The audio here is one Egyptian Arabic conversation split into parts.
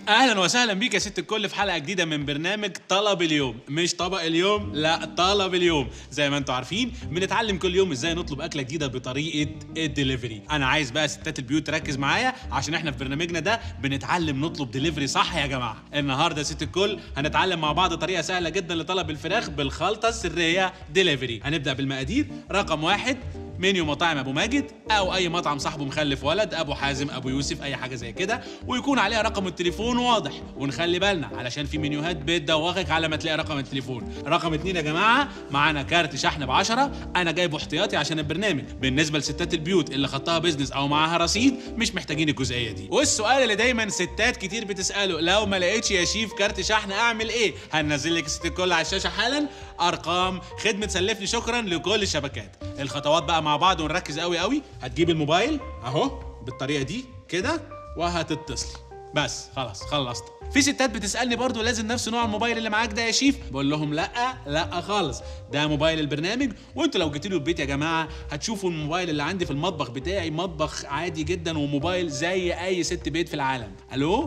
اهلا وسهلا بيك يا ست الكل في حلقه جديده من برنامج طلب اليوم مش طبق اليوم لا طلب اليوم زي ما انتم عارفين بنتعلم كل يوم ازاي نطلب اكله جديده بطريقه الدليفري انا عايز بقى ستات البيوت تركز معايا عشان احنا في برنامجنا ده بنتعلم نطلب دليفري صح يا جماعه النهارده يا ست الكل هنتعلم مع بعض طريقه سهله جدا لطلب الفراخ بالخلطه السريه دليفري هنبدا بالمقادير رقم واحد منيو مطاعم ابو ماجد او اي مطعم صاحبه مخلف ولد ابو حازم ابو يوسف اي حاجه زي كده ويكون عليها رقم التليفون واضح ونخلي بالنا علشان في منيوهات بتدوخك على ما تلاقي رقم التليفون رقم اتنين يا جماعه معانا كارت شحن ب 10 انا جايبه احتياطي عشان البرنامج بالنسبه لستات البيوت اللي خطها بيزنس او معاها رصيد مش محتاجين الجزئيه دي والسؤال اللي دايما ستات كتير بتساله لو ما لقيتش يا شيف كارت شحن اعمل ايه هننزل لك ست الكل على الشاشه حالا ارقام خدمه سلفني شكرا لكل الشبكات الخطوات بقى مع بعض ونركز قوي قوي هتجيب الموبايل اهو بالطريقه دي كده وهتتصلي بس خلاص خلصت في ستات بتسالني برضو لازم نفس نوع الموبايل اللي معاك ده يا شيف بقول لهم لا لا خالص ده موبايل البرنامج وانتوا لو جيتوا البيت يا جماعه هتشوفوا الموبايل اللي عندي في المطبخ بتاعي مطبخ عادي جدا وموبايل زي اي ست بيت في العالم الو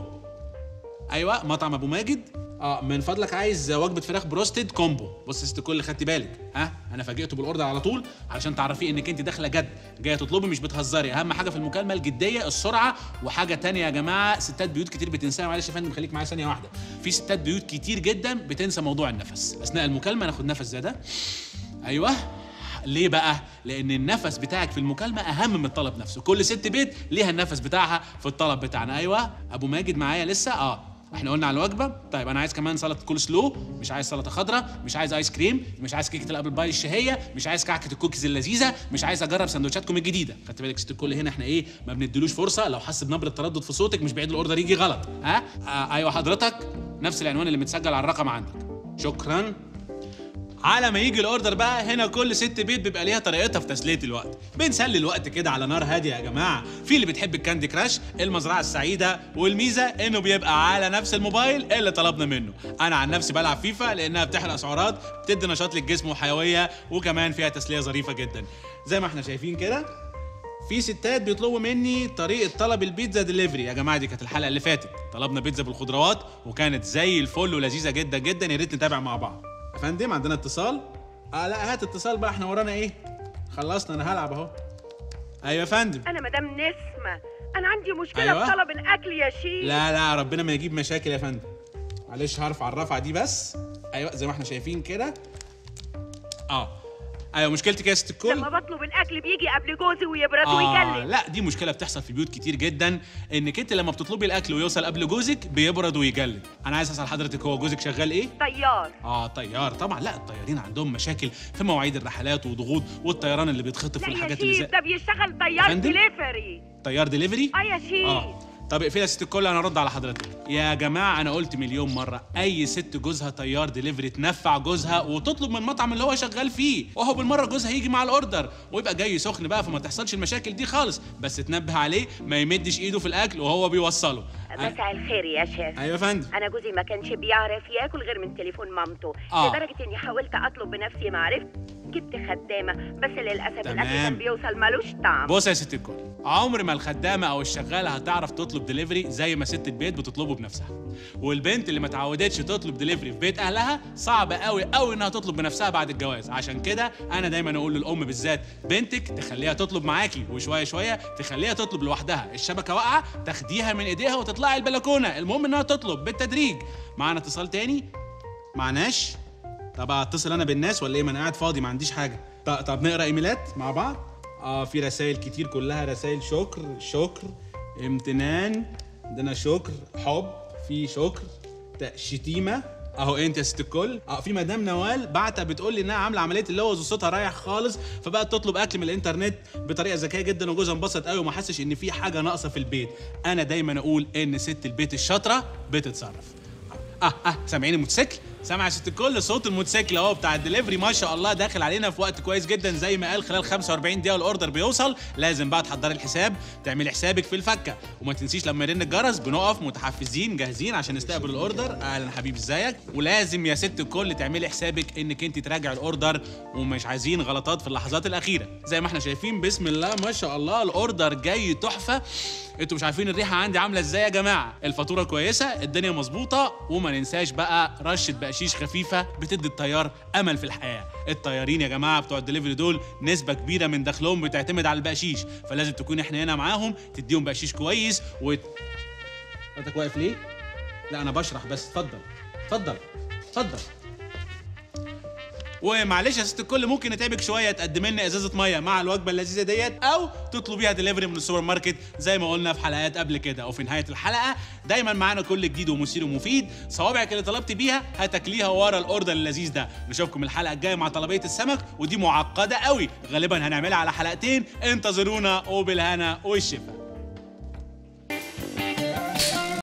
ايوه مطعم ابو ماجد اه من فضلك عايز وجبه فراخ بروستد كومبو بص يا ست الكل خدتي بالك ها انا فاجئته بالاوردر على طول علشان تعرفي انك انت داخله جد جايه تطلبي مش بتهزري اهم حاجه في المكالمه الجديه السرعه وحاجه تانية يا جماعه ستات بيوت كتير بتنساها معلش يا فندم خليك معايا ثانيه واحده في ستات بيوت كتير جدا بتنسى موضوع النفس اثناء المكالمه ناخد نفس زي ده ايوه ليه بقى؟ لأن النفس بتاعك في المكالمة أهم من الطلب نفسه، كل ست بيت ليها النفس بتاعها في الطلب بتاعنا، أيوه أبو ماجد معايا لسه؟ أه احنا قلنا على الوجبه طيب انا عايز كمان سلطه كول سلو مش عايز سلطه خضراء مش عايز ايس كريم مش عايز كيكه الابل باي الشهيه مش عايز كعكه الكوكيز اللذيذه مش عايز اجرب سندوتشاتكم الجديده خدت بالك ست الكل هنا احنا ايه ما بنديلوش فرصه لو حس بنبره تردد في صوتك مش بعيد الاوردر يجي غلط ها آه ايوه حضرتك نفس العنوان اللي متسجل على الرقم عندك شكرا على ما يجي الاوردر بقى هنا كل ست بيت بيبقى ليها طريقتها في تسليه الوقت بنسلي الوقت كده على نار هاديه يا جماعه في اللي بتحب الكاندي كراش المزرعه السعيده والميزه انه بيبقى على نفس الموبايل اللي طلبنا منه انا عن نفسي بلعب فيفا لانها بتحرق سعرات بتدي نشاط للجسم وحيويه وكمان فيها تسليه ظريفه جدا زي ما احنا شايفين كده في ستات بيطلبوا مني طريقه طلب البيتزا دليفري يا جماعه دي كانت الحلقه اللي فاتت طلبنا بيتزا بالخضروات وكانت زي الفل ولذيذه جدا جدا يا ريت نتابع مع بعض يا فندم عندنا اتصال اه لا هات اتصال بقى احنا ورانا ايه خلصنا انا هلعب اهو ايوه يا فندم انا مدام نسمه انا عندي مشكله أيوة. في طلب الاكل يا شيخ لا لا ربنا ما يجيب مشاكل يا فندم معلش هرفع الرفعه دي بس ايوه زي ما احنا شايفين كده اه ايوه مشكلتك يا ست الكل لما بطلب الاكل بيجي قبل جوزي ويبرد آه ويجلد لا دي مشكله بتحصل في بيوت كتير جدا انك انت لما بتطلبي الاكل ويوصل قبل جوزك بيبرد ويجلد انا عايز اسال حضرتك هو جوزك شغال ايه طيار اه طيار طبعا لا الطيارين عندهم مشاكل في مواعيد الرحلات وضغوط والطيران اللي بيتخطف لا يا والحاجات اللي شيخ زي ده بيشتغل طيار فندم؟ دليفري طيار دليفري اه يا شيخ اه طب اقفلي يا ست الكل انا ارد على حضرتك يا جماعه انا قلت مليون مره اي ست جوزها طيار دليفري تنفع جوزها وتطلب من المطعم اللي هو شغال فيه وهو بالمره جوزها يجي مع الاوردر ويبقى جاي سخن بقى فما تحصلش المشاكل دي خالص بس تنبه عليه ما يمدش ايده في الاكل وهو بيوصله مساء الخير يا شيخ ايوه يا فندم انا جوزي ما كانش بيعرف ياكل غير من تليفون مامته آه. لدرجه اني حاولت اطلب بنفسي ما عرفت جبت خدامه بس للاسف تمام. الاكل كان بيوصل ملوش طعم بص يا ست الكل عمر ما الخدامه او الشغاله هتعرف تطلب دليفري زي ما ست البيت بتطلبه بنفسها والبنت اللي ما اتعودتش تطلب دليفري في بيت اهلها صعب قوي قوي انها تطلب بنفسها بعد الجواز عشان كده انا دايما اقول للام بالذات بنتك تخليها تطلب معاكي وشويه شويه تخليها تطلب لوحدها الشبكه واقعه تاخديها من ايديها وتطلعي البلكونه المهم انها تطلب بالتدريج معانا اتصال تاني معناش طب اتصل انا بالناس ولا ايه ما انا قاعد فاضي ما عنديش حاجه طب, طب نقرا ايميلات مع بعض اه في رسائل كتير كلها رسائل شكر شكر امتنان عندنا شكر حب في شكر ت- شتيمه اهو انت يا ست الكل اه في مدام نوال بعتها بتقول لي انها عامله عمليه اللوز وصوتها رايح خالص فبقت تطلب اكل من الانترنت بطريقه ذكيه جدا وجوزها انبسط قوي وما حسش ان في حاجه ناقصه في البيت انا دايما اقول ان ست البيت الشاطره بتتصرف اه اه سامعين الموتوسيكل سامع يا ست الكل صوت الموتوسيكل اهو بتاع الدليفري ما شاء الله داخل علينا في وقت كويس جدا زي ما قال خلال 45 دقيقه الاوردر بيوصل لازم بقى تحضري الحساب تعملي حسابك في الفكه وما تنسيش لما يرن الجرس بنقف متحفزين جاهزين عشان نستقبل الاوردر اهلا حبيبي ازيك ولازم يا ست الكل تعملي حسابك انك انت تراجع الاوردر ومش عايزين غلطات في اللحظات الاخيره زي ما احنا شايفين بسم الله ما شاء الله الاوردر جاي تحفه انتوا مش عارفين الريحه عندي عامله ازاي يا جماعه الفاتوره كويسه الدنيا مظبوطه وما ننساش بقى رشه بقشيش خفيفه بتدي الطيار امل في الحياه الطيارين يا جماعه بتوع الدليفري دول نسبه كبيره من دخلهم بتعتمد على البقشيش فلازم تكون احنا هنا معاهم تديهم بقشيش كويس و انت واقف ليه لا انا بشرح بس اتفضل اتفضل اتفضل ومعلش يا ست الكل ممكن نتعبك شويه تقدم لنا ازازه ميه مع الوجبه اللذيذه ديت او تطلبيها دليفري من السوبر ماركت زي ما قلنا في حلقات قبل كده وفي نهايه الحلقه دايما معانا كل جديد ومثير ومفيد صوابعك اللي طلبت بيها هتاكليها ورا الاوردر اللذيذ ده نشوفكم الحلقه الجايه مع طلبيه السمك ودي معقده قوي غالبا هنعملها على حلقتين انتظرونا وبالهنا والشفا